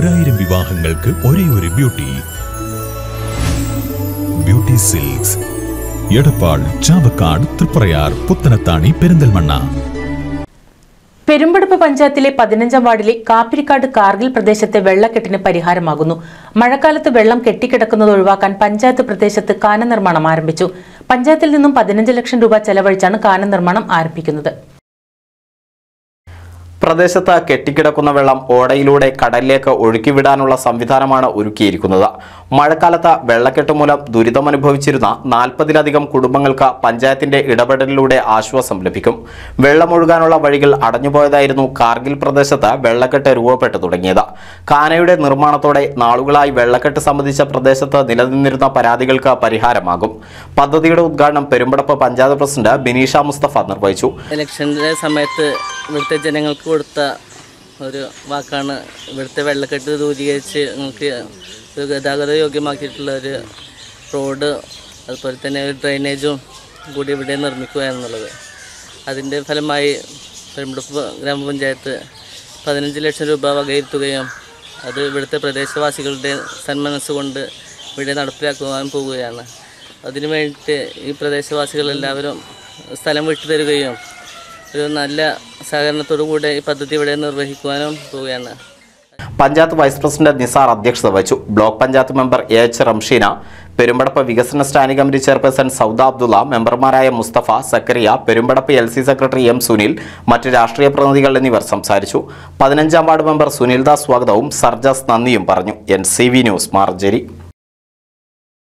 ഒരായിരം വിവാഹങ്ങൾക്ക് ഒരേ ഒരു beauty beauty silks Edappal Chavakkad Triprayar Puthanathani Perinthalmanna Perumpadappu പഞ്ചായത്തിലെ പതിനഞ്ചാം വാർഡിലെ കാപ്പിരിക്കാട് കാർഗിൽ പ്രദേശത്തെ വെള്ളക്കെട്ടിന് പരിഹാരമാകുന്നു മഴക്കാലത്ത് വെള്ളം കെട്ടിക്കിടക്കുന്നത് ഒഴിവാക്കാൻ പഞ്ചായത്ത് പ്രദേശത്ത് കാന നിർമ്മാണം ആരംഭിച്ചു പഞ്ചായത്തിൽ നിന്നും പതിനഞ്ച് ലക്ഷം രൂപ ചെലവഴിച്ചാണ് കാന നിർമ്മാണം ആരംഭിക്കുന്നത് പ്രദേശത്ത് കെട്ടിക്കിടക്കുന്ന വെള്ളം ഓടയിലൂടെ കടലിലേക്ക് ഒഴുക്കിവിടാനുള്ള സംവിധാനമാണ് ഒരുക്കിയിരിക്കുന്നത് മഴക്കാലത്ത് വെള്ളക്കെട്ട് മൂലം ദുരിതമനുഭവിച്ചിരുന്ന നാൽപ്പതിലധികം കുടുംബങ്ങൾക്ക് പഞ്ചായത്തിന്റെ ഇടപെടലിലൂടെ ആശ്വാസം ലഭിക്കും വെള്ളമൊഴുകാനുള്ള വഴികൾ അടഞ്ഞുപോയതായിരുന്നു കാർഗിൽ പ്രദേശത്ത് വെള്ളക്കെട്ട് രൂപപ്പെട്ടു തുടങ്ങിയത് കാനയുടെ നിർമ്മാണത്തോടെ നാളുകളായി വെള്ളക്കെട്ട് സംബന്ധിച്ച പ്രദേശത്ത് നിലനിന്നിരുന്ന പരാതികൾക്ക് പരിഹാരമാകും പദ്ധതിയുടെ ഉദ്ഘാടനം പെരുമ്പടപ്പ് പഞ്ചായത്ത് പ്രസിഡന്റ് ബിനീഷ മുസ്തഫ നിർവഹിച്ചു ഇലക്ഷൻ്റെ സമയത്ത് ഇവിടുത്തെ ജനങ്ങൾക്ക് കൊടുത്ത ഒരു വാക്കാണ് ഇവിടുത്തെ വെള്ളക്കെട്ട് ദൂരീകരിച്ച് നിങ്ങൾക്ക് ഒരു ഗതാഗത യോഗ്യമാക്കിയിട്ടുള്ള ഒരു റോഡ് അതുപോലെ തന്നെ ഒരു ഡ്രെയിനേജും കൂടി ഇവിടെ നിർമ്മിക്കുക എന്നുള്ളത് അതിൻ്റെ ഫലമായി പെരുമ്പടുപ്പ് ഗ്രാമപഞ്ചായത്ത് പതിനഞ്ച് ലക്ഷം രൂപ വകയിരുത്തുകയും അത് ഇവിടുത്തെ പ്രദേശവാസികളുടെ സന്മനസ്സുകൊണ്ട് ഇവിടെ നടപ്പിലാക്കുവാൻ പോവുകയാണ് അതിനു വേണ്ടിയിട്ട് ഈ പ്രദേശവാസികളെല്ലാവരും സ്ഥലം വിട്ടു തരികയും ഒരു നല്ല സഹകരണത്തോടു കൂടെ ഈ പദ്ധതി ഇവിടെ നിർവഹിക്കുവാനും പോവുകയാണ് പഞ്ചായത്ത് വൈസ് പ്രസിഡന്റ് നിസാർ അധ്യക്ഷത വഹിച്ചു block panchayat member A H Ramsheena Perumpadappu വികസന standing committee chairperson Sauda Abdulla മെമ്പർമാരായ Musthafa Zakariya Perumpadappu L C secretary M Sunil മറ്റ് രാഷ്ട്രീയ പ്രതിനിധികൾ എന്നിവർ സംസാരിച്ചു പതിനഞ്ചാം വാർഡ് മെമ്പർ സുനിൽദാസ് സ്വാഗതവും സർജാസ് നന്ദിയും പറഞ്ഞു എൻ സി വി ന്യൂസ് മാർജരി